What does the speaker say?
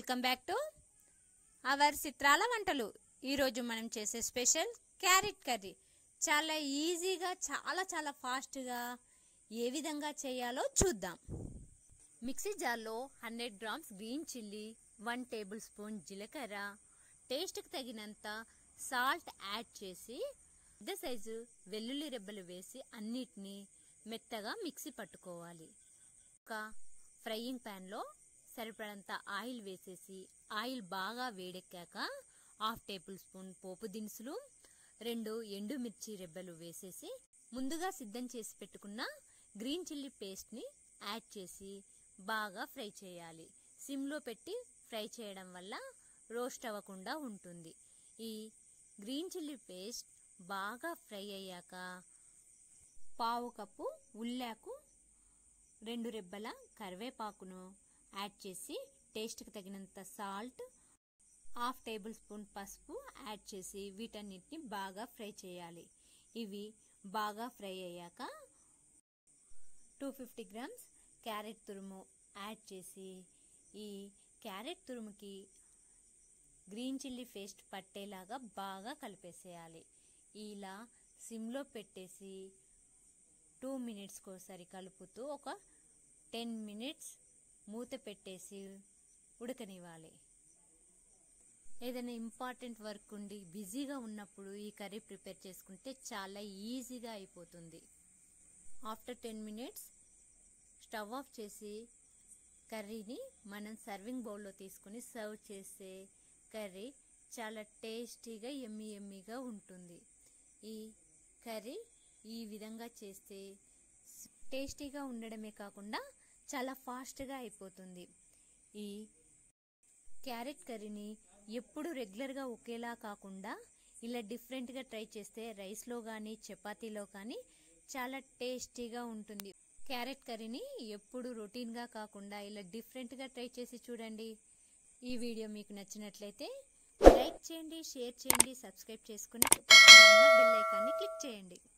welcome back to our చిత్రాల వంటలు ఈరోజు మనం చేసే స్పెషల్ క్యారెట్ కర్రీ చాలా ఈజీగా చాలా చాలా ఫాస్ట్గా ఏ విధంగా చేయాలో చూద్దాం మిక్సీ జార్లో hundred grams green chilli one tablespoon జీలకర్ర టేస్ట్కి తగినంత సాల్ట్ యాడ్ చేసి పెద్ద సైజు వెల్లుల్లి రెబ్బలు వేసి అన్నిటినీ మెత్తగా మిక్సీ పట్టుకోవాలి ఒక ఫ్రైయింగ్ ప్యాన్లో సరిపడంత ఆయిల్ వేసేసి ఆయిల్ బాగా వేడెక్కాక హాఫ్ టేబుల్ స్పూన్ పోపు దినుసులు రెండు ఎండుమిర్చి రెబ్బలు వేసేసి ముందుగా సిద్ధం చేసి పెట్టుకున్న గ్రీన్ చిల్లీ పేస్ట్ని యాడ్ చేసి బాగా ఫ్రై చేయాలి సిమ్లో పెట్టి ఫ్రై చేయడం వల్ల రోస్ట్ అవ్వకుండా ఉంటుంది ఈ గ్రీన్ చిల్లీ పేస్ట్ బాగా ఫ్రై అయ్యాక పావు కప్పు ఉల్లాకు రెండు రెబ్బల కరివేపాకును యాడ్ చేసి టేస్ట్కి తగినంత సాల్ట్ హాఫ్ టేబుల్ స్పూన్ పసుపు యాడ్ చేసి వీటన్నిటిని బాగా ఫ్రై చేయాలి ఇవి బాగా ఫ్రై అయ్యాక టూ ఫిఫ్టీ గ్రామ్స్ క్యారెట్ తురుము యాడ్ చేసి ఈ క్యారెట్ తురుముకి గ్రీన్ చిల్లీ పేస్ట్ పట్టేలాగా బాగా కలిపేసేయాలి ఇలా సిమ్లో పెట్టేసి టూ మినిట్స్కి ఒకసారి కలుపుతూ ఒక టెన్ మినిట్స్ మూత పెట్టేసి ఉడకనివ్వాలి ఏదైనా ఇంపార్టెంట్ వర్క్ ఉండి బిజీగా ఉన్నప్పుడు ఈ కర్రీ ప్రిపేర్ చేసుకుంటే చాలా ఈజీగా అయిపోతుంది after ten minutes stove off చేసి కర్రీని మనం సర్వింగ్ బౌల్లో తీసుకుని సర్వ్ చేసే కర్రీ చాలా టేస్టీగా ఎమ్మి ఎమ్మిగా ఉంటుంది ఈ కర్రీ ఈ విధంగా చేస్తే టేస్టీగా ఉండడమే కాకుండా చాలా ఫాస్ట్గా అయిపోతుంది ఈ క్యారెట్ కర్రీని ఎప్పుడు రెగ్యులర్గా ఒకేలా కాకుండా ఇలా డిఫరెంట్గా ట్రై చేస్తే రైస్లో కానీ చపాతీలో కానీ చాలా టేస్టీగా ఉంటుంది క్యారెట్ కర్రీని ఎప్పుడు రొటీన్గా కాకుండా ఇలా డిఫరెంట్గా ట్రై చేసి చూడండి ఈ వీడియో మీకు నచ్చినట్లయితే లైక్ చేయండి షేర్ చేయండి సబ్స్క్రైబ్ చేసుకుని పక్కన ఉన్న బెల్ ఐకాన్ని క్లిక్ చేయండి